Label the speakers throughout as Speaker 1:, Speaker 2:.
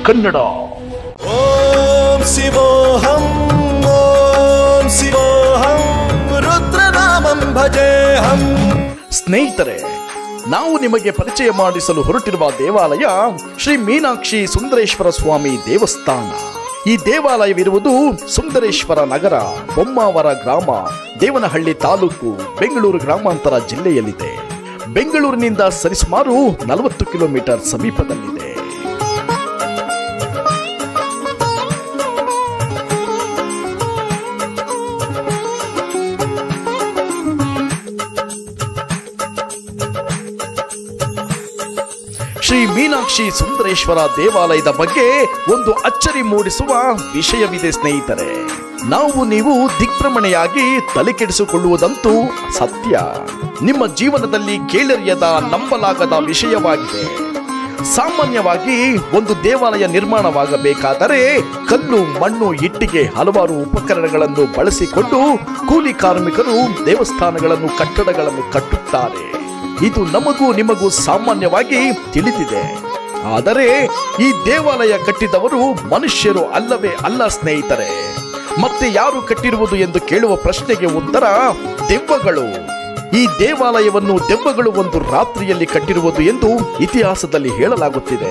Speaker 1: ಕನ್ನಡ
Speaker 2: ಓಂ ಶಿವೋಹಂ ಓಂ ಶಿವೋಹಂ ರುದ್ರನಾಮಂ ಭಜೇಹಂ
Speaker 1: ಸ್ನೇಹಿತರೆ ನಾವು ನಿಮಗೆ ಪರಿಚಯ ಮಾಡಿಸಲು ಹೊರಟಿರುವ ದೇವಾಲಯ ಶ್ರೀ ಮೀನಾಕ್ಷಿ ಸುಂದರೇಶ್ವರ ಸ್ವಾಮಿ ದೇವಸ್ಥಾನ ಈ ದೇವಾಲಯವಿರುವುದು ಸುಂದರೇಶ್ವರ ನಗರ ಬೊಮ್ಮಾವರ ಗ್ರಾಮ ದೇವನಹಳ್ಳಿ ತಾಲೂಕು ಬೆಂಗಳೂರು ಗ್ರಾಮಾಂತರ ಜಿಲ್ಲೆಯಲ್ಲಿದೆ ಬೆಂಗಳೂರಿನಿಂದ ಸರಿಸುಮಾರು ನಲವತ್ತು ಕಿಲೋಮೀಟರ್ ಸಮೀಪದಲ್ಲಿದೆ ಶ್ರೀ ಮೀನಾಕ್ಷಿ ಸುಂದರೇಶ್ವರ ದೇವಾಲಯದ ಬಗ್ಗೆ ಒಂದು ಅಚ್ಚರಿ ಮೂಡಿಸುವ ವಿಷಯವಿದೆ ಸ್ನೇಹಿತರೆ ನಾವು ನೀವು ದಿಗ್ಭ್ರಮಣೆಯಾಗಿ ತಲೆ ಕೆಡಿಸಿಕೊಳ್ಳುವುದಂತೂ ಸತ್ಯ ನಿಮ್ಮ ಜೀವನದಲ್ಲಿ ಕೇಳರಿಯದ ನಂಬಲಾಗದ ವಿಷಯವಾಗಿದೆ ಸಾಮಾನ್ಯವಾಗಿ ಒಂದು ದೇವಾಲಯ ನಿರ್ಮಾಣವಾಗಬೇಕಾದರೆ ಕಲ್ಲು ಮಣ್ಣು ಇಟ್ಟಿಗೆ ಹಲವಾರು ಉಪಕರಣಗಳನ್ನು ಬಳಸಿಕೊಂಡು ಕೂಲಿ ಕಾರ್ಮಿಕರು ದೇವಸ್ಥಾನಗಳನ್ನು ಕಟ್ಟಡಗಳನ್ನು ಕಟ್ಟುತ್ತಾರೆ ಇದು ನಮಗೂ ನಿಮಗೂ ಸಾಮಾನ್ಯವಾಗಿ ತಿಳಿದಿದೆ ಆದರೆ ಈ ದೇವಾಲಯ ಕಟ್ಟಿದವರು ಮನುಷ್ಯರು ಅಲ್ಲವೇ ಅಲ್ಲ ಸ್ನೇಹಿತರೆ ಮತ್ತೆ ಯಾರು ಕಟ್ಟಿರುವುದು ಎಂದು ಕೇಳುವ ಪ್ರಶ್ನೆಗೆ ಉತ್ತರ ದೆವ್ವಗಳು ಈ ದೇವಾಲಯವನ್ನು ದೆವ್ವಗಳು ಒಂದು ರಾತ್ರಿಯಲ್ಲಿ ಕಟ್ಟಿರುವುದು ಎಂದು ಇತಿಹಾಸದಲ್ಲಿ ಹೇಳಲಾಗುತ್ತಿದೆ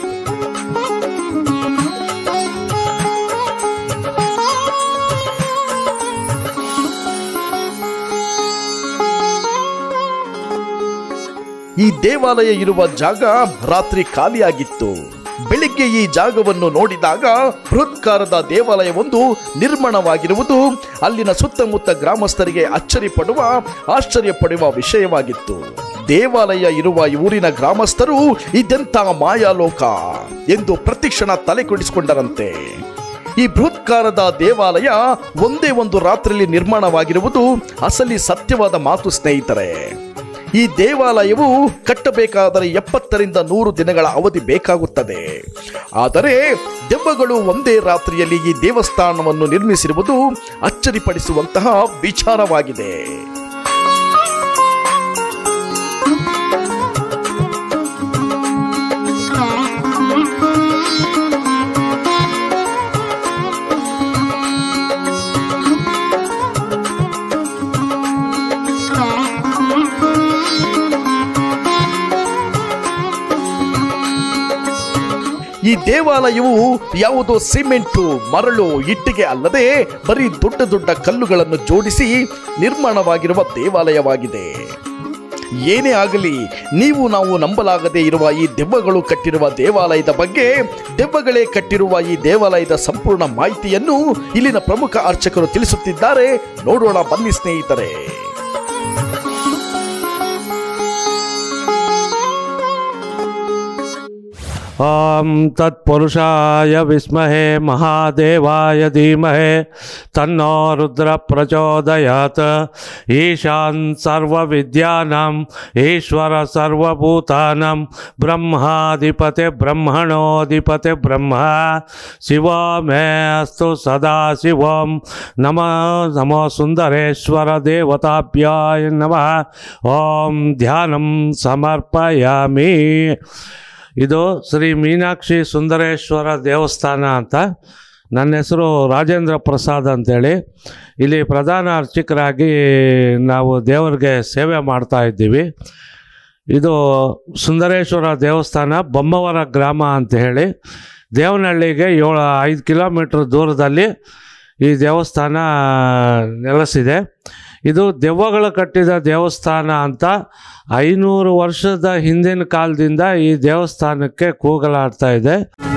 Speaker 1: ಈ ದೇವಾಲಯ ಇರುವ ಜಾಗ ರಾತ್ರಿ ಖಾಲಿಯಾಗಿತ್ತು ಬೆಳಿಗ್ಗೆ ಈ ಜಾಗವನ್ನು ನೋಡಿದಾಗ ಬೃಹತ್ಕಾರದ ದೇವಾಲಯವೊಂದು ನಿರ್ಮಾಣವಾಗಿರುವುದು ಅಲ್ಲಿನ ಸುತ್ತಮುತ್ತ ಗ್ರಾಮಸ್ಥರಿಗೆ ಅಚ್ಚರಿ ಪಡುವ ಆಶ್ಚರ್ಯ ಪಡುವ ವಿಷಯವಾಗಿತ್ತು ದೇವಾಲಯ ಇರುವ ಊರಿನ ಗ್ರಾಮಸ್ಥರು ಇದೆಂತ ಮಾಯಾಲೋಕ ಎಂದು ಪ್ರತಿಕ್ಷಣ ತಲೆ ಕೊಡಿಸಿಕೊಂಡರಂತೆ ಈ ಬೃಹತ್ಕಾರದ ದೇವಾಲಯ ಒಂದೇ ಒಂದು ರಾತ್ರಿಯಲ್ಲಿ ನಿರ್ಮಾಣವಾಗಿರುವುದು ಅಸಲಿ ಸತ್ಯವಾದ ಮಾತು ಸ್ನೇಹಿತರೆ ಈ ದೇವಾಲಯವು ಕಟ್ಟಬೇಕಾದರೆ ಎಪ್ಪತ್ತರಿಂದ ನೂರು ದಿನಗಳ ಅವಧಿ ಬೇಕಾಗುತ್ತದೆ ಆದರೆ ದೆವ್ವಗಳು ಒಂದೇ ರಾತ್ರಿಯಲ್ಲಿ ಈ ದೇವಸ್ಥಾನವನ್ನು ನಿರ್ಮಿಸಿರುವುದು ಅಚ್ಚರಿಪಡಿಸುವಂತಹ ವಿಚಾರವಾಗಿದೆ ಈ ದೇವಾಲಯವು ಯಾವುದೋ ಸಿಮೆಂಟು ಮರಳು ಇಟ್ಟಿಗೆ ಅಲ್ಲದೆ ಬರೀ ದೊಡ್ಡ ದೊಡ್ಡ ಕಲ್ಲುಗಳನ್ನು ಜೋಡಿಸಿ ನಿರ್ಮಾಣವಾಗಿರುವ ದೇವಾಲಯವಾಗಿದೆ ಏನೇ ಆಗಲಿ ನೀವು ನಾವು ನಂಬಲಾಗದೇ ಇರುವ ಈ ದೆವ್ವಗಳು ಕಟ್ಟಿರುವ ದೇವಾಲಯದ ಬಗ್ಗೆ ದೆವ್ವಗಳೇ ಕಟ್ಟಿರುವ ಈ ದೇವಾಲಯದ ಸಂಪೂರ್ಣ ಮಾಹಿತಿಯನ್ನು ಇಲ್ಲಿನ ಪ್ರಮುಖ ಅರ್ಚಕರು ತಿಳಿಸುತ್ತಿದ್ದಾರೆ ನೋಡೋಣ ಬನ್ನಿ ಸ್ನೇಹಿತರೆ
Speaker 3: ॐ तत्पुरुषाय विद्महे महादेवाय धीमहे तन्नो रुद्रप्रचोदयात् ईशान् सर्वविद्यानाम् ईश्वर सर्वभूतानां ब्रह्माधिपते ब्रह्मणोऽधिपते ब्रह्मा शिवो मे अस्तु सदा शिवं नमः नमो सुन्दरेश्वरदेवताभ्याय नमः ॐ ध्यानं समर्पयामि ಇದು ಶ್ರೀ ಮೀನಾಕ್ಷಿ ಸುಂದರೇಶ್ವರ ದೇವಸ್ಥಾನ ಅಂತ ನನ್ನ ಹೆಸರು ರಾಜೇಂದ್ರ ಪ್ರಸಾದ್ ಅಂತೇಳಿ ಇಲ್ಲಿ ಪ್ರಧಾನ ಅರ್ಚಕರಾಗಿ ನಾವು ದೇವರಿಗೆ ಸೇವೆ ಮಾಡ್ತಾ ಇದ್ದೀವಿ ಇದು ಸುಂದರೇಶ್ವರ ದೇವಸ್ಥಾನ ಬೊಮ್ಮವರ ಗ್ರಾಮ ಅಂತ ಹೇಳಿ ದೇವನಹಳ್ಳಿಗೆ ಏಳು ಐದು ಕಿಲೋಮೀಟ್ರ್ ದೂರದಲ್ಲಿ ಈ ದೇವಸ್ಥಾನ ನೆಲೆಸಿದೆ ಇದು ದೆವ್ವಗಳು ಕಟ್ಟಿದ ದೇವಸ್ಥಾನ ಅಂತ ಐನೂರು ವರ್ಷದ ಹಿಂದಿನ ಕಾಲದಿಂದ ಈ ದೇವಸ್ಥಾನಕ್ಕೆ ಕೂಗಲಾಡ್ತಾ ಇದೆ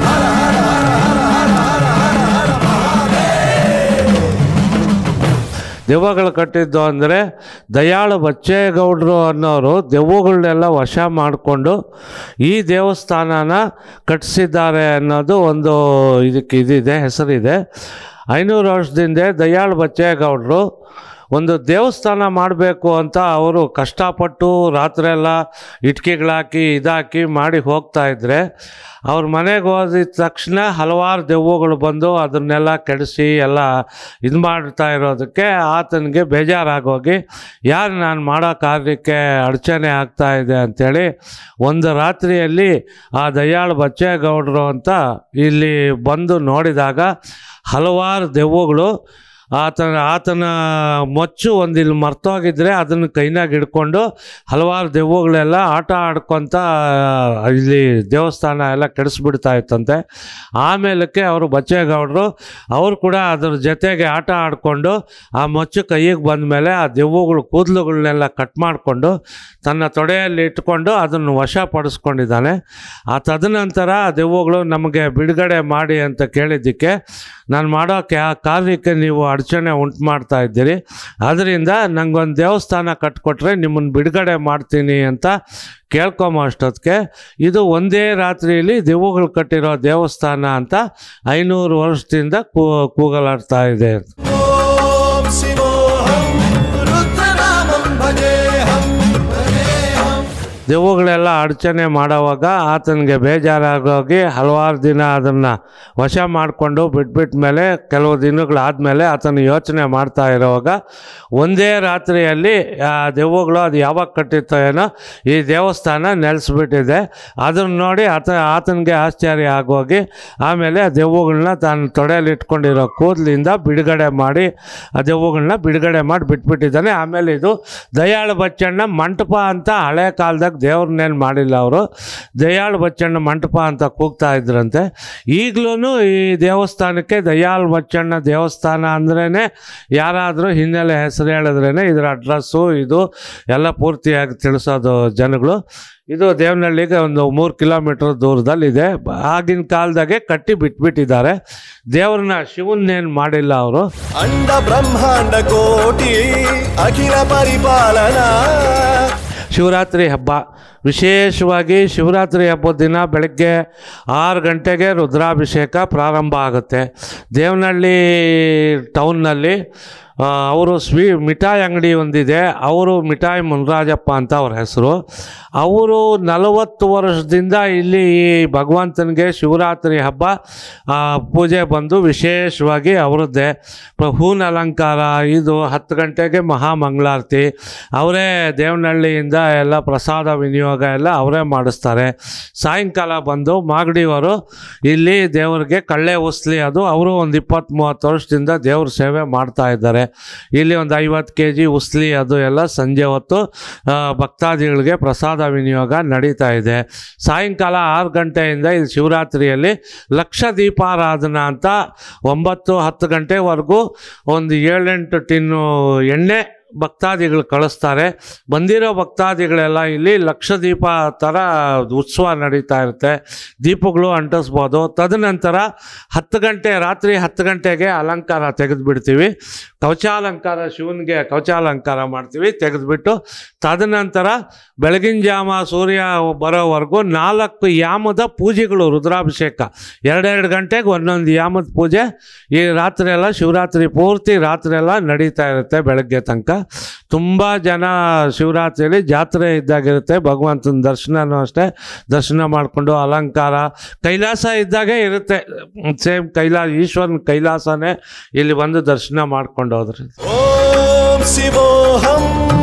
Speaker 3: ದೆವ್ವಗಳು ಕಟ್ಟಿದ್ದು ಅಂದರೆ ದಯಾಳು ಬಚ್ಚೇಗೌಡರು ಅನ್ನೋರು ದೆವ್ವಗಳನ್ನೆಲ್ಲ ವಶ ಮಾಡಿಕೊಂಡು ಈ ದೇವಸ್ಥಾನನ ಕಟ್ಟಿಸಿದ್ದಾರೆ ಅನ್ನೋದು ಒಂದು ಇದಕ್ಕೆ ಇದಿದೆ ಹೆಸರಿದೆ ಐನೂರು ವರ್ಷದಿಂದ ದಯಾಳು ಬಚ್ಚೇಗೌಡರು ಒಂದು ದೇವಸ್ಥಾನ ಮಾಡಬೇಕು ಅಂತ ಅವರು ಕಷ್ಟಪಟ್ಟು ರಾತ್ರಿ ಎಲ್ಲ ಇಟ್ಕೆಗಳಾಕಿ ಇದಾಕಿ ಮಾಡಿ ಹೋಗ್ತಾ ಇದ್ರೆ ಅವ್ರ ಮನೆಗೆ ಹೋದಿದ ತಕ್ಷಣ ಹಲವಾರು ದೆವ್ವಗಳು ಬಂದು ಅದನ್ನೆಲ್ಲ ಕೆಡಿಸಿ ಎಲ್ಲ ಇದು ಮಾಡ್ತಾ ಇರೋದಕ್ಕೆ ಆತನಿಗೆ ಬೇಜಾರಾಗೋಗಿ ಯಾರು ನಾನು ಮಾಡೋ ಕಾರ್ಯಕ್ಕೆ ಅಡಚಣೆ ಆಗ್ತಾ ಇದೆ ಅಂಥೇಳಿ ಒಂದು ರಾತ್ರಿಯಲ್ಲಿ ಆ ದಯಾಳು ಬಚ್ಚೇಗೌಡರು ಅಂತ ಇಲ್ಲಿ ಬಂದು ನೋಡಿದಾಗ ಹಲವಾರು ದೆವ್ವಗಳು ಆತನ ಆತನ ಮೊಚ್ಚು ಒಂದು ಇಲ್ಲಿ ಮರ್ತೋಗಿದ್ರೆ ಅದನ್ನು ಕೈನಾಗ ಹಿಡ್ಕೊಂಡು ಹಲವಾರು ದೆವ್ವಗಳೆಲ್ಲ ಆಟ ಆಡ್ಕೊತ ಇಲ್ಲಿ ದೇವಸ್ಥಾನ ಎಲ್ಲ ಕೆಡಿಸ್ಬಿಡ್ತಾ ಇತ್ತಂತೆ ಆಮೇಲಕ್ಕೆ ಅವರು ಬಚ್ಚೇಗೌಡರು ಅವರು ಕೂಡ ಅದ್ರ ಜೊತೆಗೆ ಆಟ ಆಡಿಕೊಂಡು ಆ ಮೊಚ್ಚು ಕೈಗೆ ಬಂದ ಮೇಲೆ ಆ ದೆವ್ವಗಳು ಕೂದಲುಗಳನ್ನೆಲ್ಲ ಕಟ್ ಮಾಡಿಕೊಂಡು ತನ್ನ ತೊಡೆಯಲ್ಲಿ ಇಟ್ಕೊಂಡು ಅದನ್ನು ವಶಪಡಿಸ್ಕೊಂಡಿದ್ದಾನೆ ಆ ತದನಂತರ ಆ ದೆವ್ವಗಳು ನಮಗೆ ಬಿಡುಗಡೆ ಮಾಡಿ ಅಂತ ಕೇಳಿದ್ದಕ್ಕೆ ನಾನು ಮಾಡೋ ಕ್ಯಾ ಕಾರ್ಯಕ್ಕೆ ನೀವು ಅಡಚಣೆ ಉಂಟು ಮಾಡ್ತಾ ಇದ್ದೀರಿ ಅದರಿಂದ ನಂಗೊಂದು ದೇವಸ್ಥಾನ ಕಟ್ಕೊಟ್ರೆ ನಿಮ್ಮನ್ನು ಬಿಡುಗಡೆ ಮಾಡ್ತೀನಿ ಅಂತ ಕೇಳ್ಕೊಂಬ ಅಷ್ಟೊತ್ತಿಗೆ ಇದು ಒಂದೇ ರಾತ್ರಿಯಲ್ಲಿ ದೆವ್ವಗಳು ಕಟ್ಟಿರೋ ದೇವಸ್ಥಾನ ಅಂತ ಐನೂರು ವರ್ಷದಿಂದ ಕೂ ಕೂಗಲಾಡ್ತಾ ಇದೆ
Speaker 2: ॐ शिवोऽहं रुद्रनामं भजेऽहं भजेऽहं
Speaker 3: ದೆವ್ವಗಳೆಲ್ಲ ಅಡಚಣೆ ಮಾಡೋವಾಗ ಆತನಿಗೆ ಬೇಜಾರಾಗೋಗಿ ಹಲವಾರು ದಿನ ಅದನ್ನು ವಶ ಮಾಡಿಕೊಂಡು ಬಿಟ್ಬಿಟ್ಟ ಮೇಲೆ ಕೆಲವು ದಿನಗಳಾದಮೇಲೆ ಆತನು ಯೋಚನೆ ಮಾಡ್ತಾ ಇರೋವಾಗ ಒಂದೇ ರಾತ್ರಿಯಲ್ಲಿ ಆ ದೆವ್ವಗಳು ಅದು ಯಾವಾಗ ಕಟ್ಟಿತ್ತೋ ಏನೋ ಈ ದೇವಸ್ಥಾನ ನೆಲೆಸ್ಬಿಟ್ಟಿದೆ ಅದನ್ನು ನೋಡಿ ಆತ ಆತನಿಗೆ ಆಶ್ಚರ್ಯ ಆಗೋಗಿ ಆಮೇಲೆ ಆ ದೆವ್ವಗಳನ್ನ ತಾನು ತೊಡೆಯಲ್ಲಿ ಇಟ್ಕೊಂಡಿರೋ ಕೂದಲಿಂದ ಬಿಡುಗಡೆ ಮಾಡಿ ಆ ದೆವ್ವಗಳನ್ನ ಬಿಡುಗಡೆ ಮಾಡಿ ಬಿಟ್ಬಿಟ್ಟಿದ್ದಾನೆ ಆಮೇಲೆ ಇದು ದಯಾಳು ಬಚ್ಚಣ್ಣ ಮಂಟಪ ಅಂತ ಹಳೆ ಕಾಲದಾಗ ದೇವ್ರನ್ನೇನು ಮಾಡಿಲ್ಲ ಅವರು ದಯಾಳು ಬಚ್ಚಣ್ಣ ಮಂಟಪ ಅಂತ ಕೂಗ್ತಾ ಇದ್ರಂತೆ ಈಗಲೂ ಈ ದೇವಸ್ಥಾನಕ್ಕೆ ದಯಾಳು ಬಚ್ಚಣ್ಣ ದೇವಸ್ಥಾನ ಅಂದ್ರೇ ಯಾರಾದರೂ ಹಿನ್ನೆಲೆ ಹೆಸರು ಹೇಳಿದ್ರೇ ಇದರ ಅಡ್ರೆಸ್ಸು ಇದು ಎಲ್ಲ ಪೂರ್ತಿಯಾಗಿ ತಿಳಿಸೋದು ಜನಗಳು ಇದು ದೇವನಹಳ್ಳಿಗೆ ಒಂದು ಮೂರು ಕಿಲೋಮೀಟ್ರ್ ದೂರದಲ್ಲಿದೆ ಬ- ಆಗಿನ ಕಾಲದಾಗೆ ಕಟ್ಟಿ ಬಿಟ್ಬಿಟ್ಟಿದ್ದಾರೆ ದೇವ್ರನ್ನ ಶಿವನ್ನೇನು ಮಾಡಿಲ್ಲ ಅವರು
Speaker 2: ಅಂಡ ಬ್ರಹ್ಮಾಂಡ ಕೋಟಿ ಅಖಿಲ ಪರಿಪಾಲನಾ
Speaker 3: ಶಿವರಾತ್ರಿ ಹಬ್ಬ ವಿಶೇಷವಾಗಿ ಶಿವರಾತ್ರಿ ಹಬ್ಬದ ದಿನ ಬೆಳಗ್ಗೆ ಆರು ಗಂಟೆಗೆ ರುದ್ರಾಭಿಷೇಕ ಪ್ರಾರಂಭ ಆಗುತ್ತೆ ದೇವನಹಳ್ಳಿ ಟೌನ್ನಲ್ಲಿ ಅವರು ಸ್ವೀ ಮಿಠಾಯಿ ಅಂಗಡಿ ಒಂದಿದೆ ಅವರು ಮಿಠಾಯಿ ಮುನ್ರಾಜಪ್ಪ ಅಂತ ಅವ್ರ ಹೆಸರು ಅವರು ನಲವತ್ತು ವರ್ಷದಿಂದ ಇಲ್ಲಿ ಈ ಭಗವಂತನಿಗೆ ಶಿವರಾತ್ರಿ ಹಬ್ಬ ಆ, ಪೂಜೆ ಬಂದು ವಿಶೇಷವಾಗಿ ಅವರದ್ದೇ ಪ್ರ- ಹೂವಿನ ಅಲಂಕಾರ ಇದು ಹತ್ತು ಗಂಟೆಗೆ ಮಹಾಮಂಗಳಾರತಿ ಅವರೇ ದೇವನಹಳ್ಳಿಯಿಂದ ಎಲ್ಲ ಪ್ರಸಾದ ವಿನಿಯೋಗ ಎಲ್ಲ ಅವರೇ ಮಾಡಿಸ್ತಾರೆ ಸಾಯಂಕಾಲ ಬಂದು ಮಾಗಡಿಯವರು ಇಲ್ಲಿ ದೇವರಿಗೆ ಕಳ್ಳೆ ಉಸ್ಲಿ ಅದು ಅವರು ಒಂದು ಇಪ್ಪತ್ತು ಮೂವತ್ತು ವರ್ಷದಿಂದ ದೇವ್ರ ಸೇವೆ ಮಾಡ್ತಾ ಇದ್ದಾರೆ ಇಲ್ಲಿ ಒಂದು ಐವತ್ತು ಕೆ ಜಿ ಉಸ್ಲಿ ಅದು ಎಲ್ಲ ಸಂಜೆ ಹೊತ್ತು ಆ, ಭಕ್ತಾದಿಗಳಿಗೆ ಪ್ರಸಾದ ವಿನಿಯೋಗ ನಡೀತಾ ಇದೆ ಸಾಯಂಕಾಲ ಆರು ಗಂಟೆಯಿಂದ ಇಲ್ಲಿ ಶಿವರಾತ್ರಿಯಲ್ಲಿ ಲಕ್ಷ ದೀಪಾರಾಧನಾ ಅಂತ ಒಂಬತ್ತು ಹತ್ತು ಗಂಟೆವರೆಗೂ ಒಂದು ಏಳೆಂಟು ಟಿನ್ನು ಎಣ್ಣೆ ಭಕ್ತಾದಿಗಳು ಕಳಿಸ್ತಾರೆ ಬಂದಿರೋ ಭಕ್ತಾದಿಗಳೆಲ್ಲ ಇಲ್ಲಿ ಲಕ್ಷ ದೀಪ ಥರ ಉತ್ಸವ ನಡೀತಾ ಇರುತ್ತೆ ದೀಪಗಳು ಅಂಟಿಸ್ಬೋದು ತದನಂತರ ಹತ್ತು ಗಂಟೆ ರಾತ್ರಿ ಹತ್ತು ಗಂಟೆಗೆ ಅಲಂಕಾರ ತೆಗೆದುಬಿಡ್ತೀವಿ ಕವಚಾಲಂಕಾರ ಶಿವನಿಗೆ ಕವಚಾಲಂಕಾರ ಮಾಡ್ತೀವಿ ತೆಗೆದುಬಿಟ್ಟು ತದನಂತರ ಬೆಳಗಿನ ಜಾಮ ಸೂರ್ಯ ಬರೋವರೆಗೂ ನಾಲ್ಕು ಯಾಮದ ಪೂಜೆಗಳು ರುದ್ರಾಭಿಷೇಕ ಎರಡೆರಡು ಗಂಟೆಗೆ ಒಂದೊಂದು ಯಾಮದ ಪೂಜೆ ಈ ರಾತ್ರಿ ಎಲ್ಲ ಶಿವರಾತ್ರಿ ಪೂರ್ತಿ ರಾತ್ರಿ ಎಲ್ಲ ನಡೀತಾ ಇರುತ್ತೆ ಬೆಳಗ್ಗೆ ತನಕ ತುಂಬ ಜನ ಶಿವರಾತ್ರಿಯಲ್ಲಿ ಜಾತ್ರೆ ಇದ್ದಾಗಿರುತ್ತೆ ಭಗವಂತನ ದರ್ಶನನೂ ಅಷ್ಟೇ ದರ್ಶನ ಮಾಡಿಕೊಂಡು ಅಲಂಕಾರ ಕೈಲಾಸ ಇದ್ದಾಗೆ ಇರುತ್ತೆ ಸೇಮ್ ಕೈಲಾ ಈಶ್ವರನ ಕೈಲಾಸನೇ ಇಲ್ಲಿ ಬಂದು ದರ್ಶನ ಮಾಡ್ಕೊಂಡು ಹೋದ್ರಿ
Speaker 2: ॐ शिवोऽहं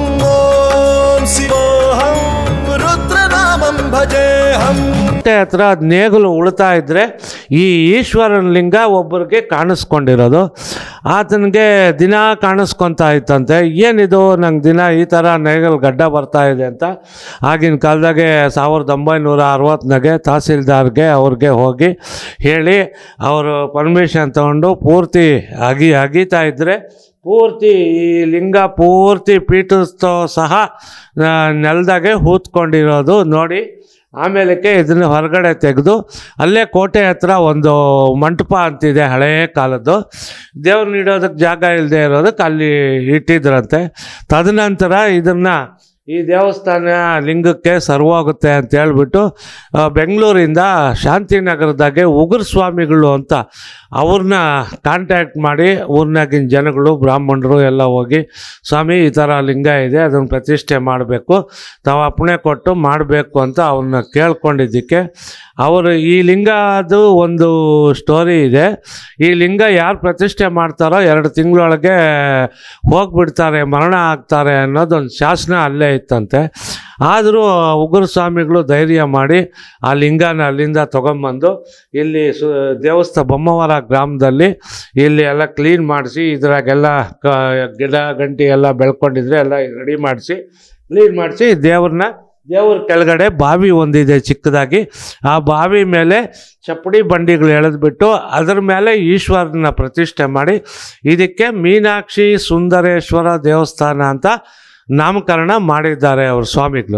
Speaker 2: ॐ शिवोऽहं रुद्रनामं भजेऽहं
Speaker 3: ಹೊಟ್ಟೆ ಹತ್ರ ಅದ್ ನೇಗಿಲು ಉಳ್ತಾ ಇದ್ರೆ ಈ ಈಶ್ವರನ ಲಿಂಗ ಒಬ್ಬರಿಗೆ ಕಾಣಿಸ್ಕೊಂಡಿರೋದು ಆತನಿಗೆ ದಿನ ಕಾಣಿಸ್ಕೊತಾ ಇತ್ತಂತೆ ಏನಿದು ನಂಗೆ ದಿನ ಈ ಥರ ನೇಗಲು ಗಡ್ಡ ಬರ್ತಾ ಇದೆ ಅಂತ ಆಗಿನ ಕಾಲದಾಗೆ ಸಾವಿರದ ಒಂಬೈನೂರ ಅರವತ್ತನಾಗೆ ತಹಸೀಲ್ದಾರ್ಗೆ ಅವ್ರಿಗೆ ಹೋಗಿ ಹೇಳಿ ಅವರು ಪರ್ಮಿಷನ್ ತಗೊಂಡು ಪೂರ್ತಿ ಅಗಿ ಅಗೀತಾ ಇದ್ದರೆ ಪೂರ್ತಿ ಈ ಲಿಂಗ ಪೂರ್ತಿ ಪೀಠಸ್ತೋ ಸಹ ಆ, ನೆಲದಾಗೆ ಹೂತ್ಕೊಂಡಿರೋದು ನೋಡಿ ಆಮೇಲಕ್ಕೆ ಇದನ್ನು ಹೊರಗಡೆ ತೆಗೆದು ಅಲ್ಲೇ ಕೋಟೆ ಹತ್ರ ಒಂದು ಮಂಟಪ ಅಂತಿದೆ ಹಳೆಯ ಕಾಲದ್ದು ದೇವ್ರನ್ನ ಇಡೋದಕ್ಕೆ ಜಾಗ ಇಲ್ಲದೆ ಇರೋದಕ್ಕೆ ಅಲ್ಲಿ ಇಟ್ಟಿದ್ರಂತೆ ತದನಂತರ ಇದನ್ನು ಈ ದೇವಸ್ಥಾನ ಲಿಂಗಕ್ಕೆ ಸರ್ವಾಗುತ್ತೆ ಅಂತ ಹೇಳ್ಬಿಟ್ಟು ಆ, ಬೆಂಗಳೂರಿಂದ ಶಾಂತಿನಗರದಾಗೆ ಉಗುರು ಸ್ವಾಮಿಗಳು ಅಂತ ಅವ್ರನ್ನ ಕಾಂಟ್ಯಾಕ್ಟ್ ಮಾಡಿ ಊರಿನಾಗಿನ ಜನಗಳು ಬ್ರಾಹ್ಮಣರು ಎಲ್ಲ ಹೋಗಿ ಸ್ವಾಮಿ ಈ ಥರ ಲಿಂಗ ಇದೆ ಅದನ್ನು ಪ್ರತಿಷ್ಠೆ ಮಾಡಬೇಕು ತಾವು ಅಪ್ಪಣೆ ಕೊಟ್ಟು ಮಾಡಬೇಕು ಅಂತ ಅವ್ರನ್ನ ಕೇಳ್ಕೊಂಡಿದ್ದಕ್ಕೆ ಅವರು ಈ ಲಿಂಗದು ಒಂದು ಸ್ಟೋರಿ ಇದೆ ಈ ಲಿಂಗ ಯಾರು ಪ್ರತಿಷ್ಠೆ ಮಾಡ್ತಾರೋ ಎರಡು ತಿಂಗಳೊಳಗೆ ಹೋಗ್ಬಿಡ್ತಾರೆ ಮರಣ ಆಗ್ತಾರೆ ಅನ್ನೋದೊಂದು ಶಾಸನ ಅಲ್ಲೇ ಇತ್ತಂತೆ ಆದರೂ ಉಗುರು ಸ್ವಾಮಿಗಳು ಧೈರ್ಯ ಮಾಡಿ ಆ ಲಿಂಗನ ಅಲ್ಲಿಂದ ತೊಗೊಂಬಂದು ಇಲ್ಲಿ ಸು ದೇವಸ್ಥಾನ ಬೊಮ್ಮವರ ಗ್ರಾಮದಲ್ಲಿ ಇಲ್ಲಿ ಎಲ್ಲ ಕ್ಲೀನ್ ಮಾಡಿಸಿ ಇದ್ರಾಗೆಲ್ಲ ಕ ಗಿಡ ಗಂಟಿ ಎಲ್ಲ ಬೆಳ್ಕೊಂಡಿದ್ರೆ ಎಲ್ಲ ರೆಡಿ ಮಾಡಿಸಿ ಕ್ಲೀನ್ ಮಾಡಿಸಿ ದೇವ್ರನ್ನ ದೇವ್ರ ಕೆಳಗಡೆ ಬಾವಿ ಒಂದಿದೆ ಚಿಕ್ಕದಾಗಿ ಆ ಬಾವಿ ಮೇಲೆ ಚಪ್ಪಡಿ ಬಂಡಿಗಳು ಎಳೆದ್ಬಿಟ್ಟು ಅದರ ಮೇಲೆ ಈಶ್ವರನ ಪ್ರತಿಷ್ಠೆ ಮಾಡಿ ಇದಕ್ಕೆ ಮೀನಾಕ್ಷಿ ಸುಂದರೇಶ್ವರ ದೇವಸ್ಥಾನ ಅಂತ ನಾಮಕರಣ ಮಾಡಿದ್ದಾರೆ ಅವರು ಸ್ವಾಮಿಗಳು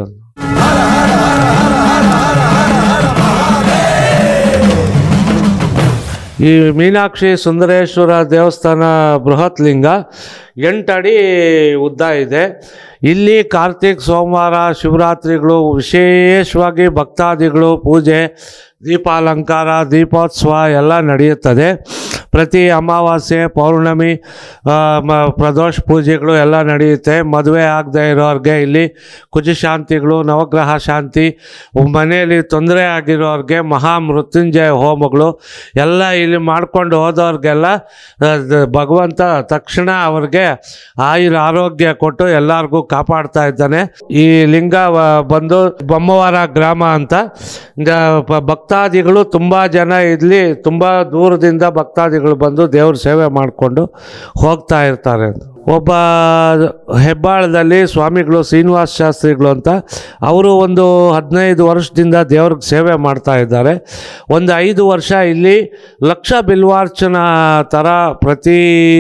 Speaker 3: ಈ ಮೀನಾಕ್ಷಿ ಸುಂದರೇಶ್ವರ ದೇವಸ್ಥಾನ ಬೃಹತ್ ಲಿಂಗ ಎಂಟು ಅಡಿ ಉದ್ದ ಇದೆ ಇಲ್ಲಿ ಕಾರ್ತಿಕ್ ಸೋಮವಾರ ಶಿವರಾತ್ರಿಗಳು ವಿಶೇಷವಾಗಿ ಭಕ್ತಾದಿಗಳು ಪೂಜೆ ದೀಪಾಲಂಕಾರ ದೀಪೋತ್ಸವ ಎಲ್ಲ ನಡೆಯುತ್ತದೆ ಪ್ರತಿ ಅಮಾವಾಸ್ಯೆ ಪೌರ್ಣಮಿ ಆ, ಮ- ಪ್ರದೋಷ ಪೂಜೆಗಳು ಎಲ್ಲ ನಡೆಯುತ್ತೆ ಮದುವೆ ಆಗದೆ ಇರೋರಿಗೆ ಇಲ್ಲಿ ಕುಜಶಾಂತಿಗಳು ನವಗ್ರಹ ಶಾಂತಿ ಮನೆಯಲ್ಲಿ ತೊಂದರೆ ಆಗಿರೋರಿಗೆ ಮಹಾ ಮೃತ್ಯುಂಜಯ ಹೋಮಗಳು ಎಲ್ಲ ಇಲ್ಲಿ ಮಾಡ್ಕೊಂಡು ಹೋದವ್ರಿಗೆಲ್ಲ ಆ, ದ- ಭಗವಂತ ತಕ್ಷಣ ಅವ್ರಿಗೆ ಆಯುರ ಆರೋಗ್ಯ ಕೊಟ್ಟು ಎಲ್ಲರಿಗೂ ಕಾಪಾಡ್ತಾ ಇದ್ದಾನೆ ಈ ಲಿಂಗ ವ- ಬಂದು ಬೊಮ್ಮವಾರ ಗ್ರಾಮ ಅಂತ ಗ- ಪ- ಭಕ್ತಾದಿಗಳು ತುಂಬ ಜನ ಇಲ್ಲಿ ತುಂಬ ದೂರದಿಂದ ಭಕ್ತಾದಿಗಳು ಬಂದು ದೇವ್ರ ಸೇವೆ ಮಾಡಿಕೊಂಡು ಹೋಗ್ತಾ ಇರ್ತಾರೆ ಒಬ್ಬ ಹೆಬ್ಬಾಳದಲ್ಲಿ ಸ್ವಾಮಿಗಳು ಶ್ರೀನಿವಾಸ ಶಾಸ್ತ್ರಿಗಳು ಅಂತ ಅವರು ಒಂದು ಹದಿನೈದು ವರ್ಷದಿಂದ ದೇವ್ರಿಗೆ ಸೇವೆ ಮಾಡ್ತಾ ಇದ್ದಾರೆ ಒಂದು ಐದು ವರ್ಷ ಇಲ್ಲಿ ಲಕ್ಷ ಬಿಲ್ವಾರ್ಚನ ಥರ ಪ್ರತಿ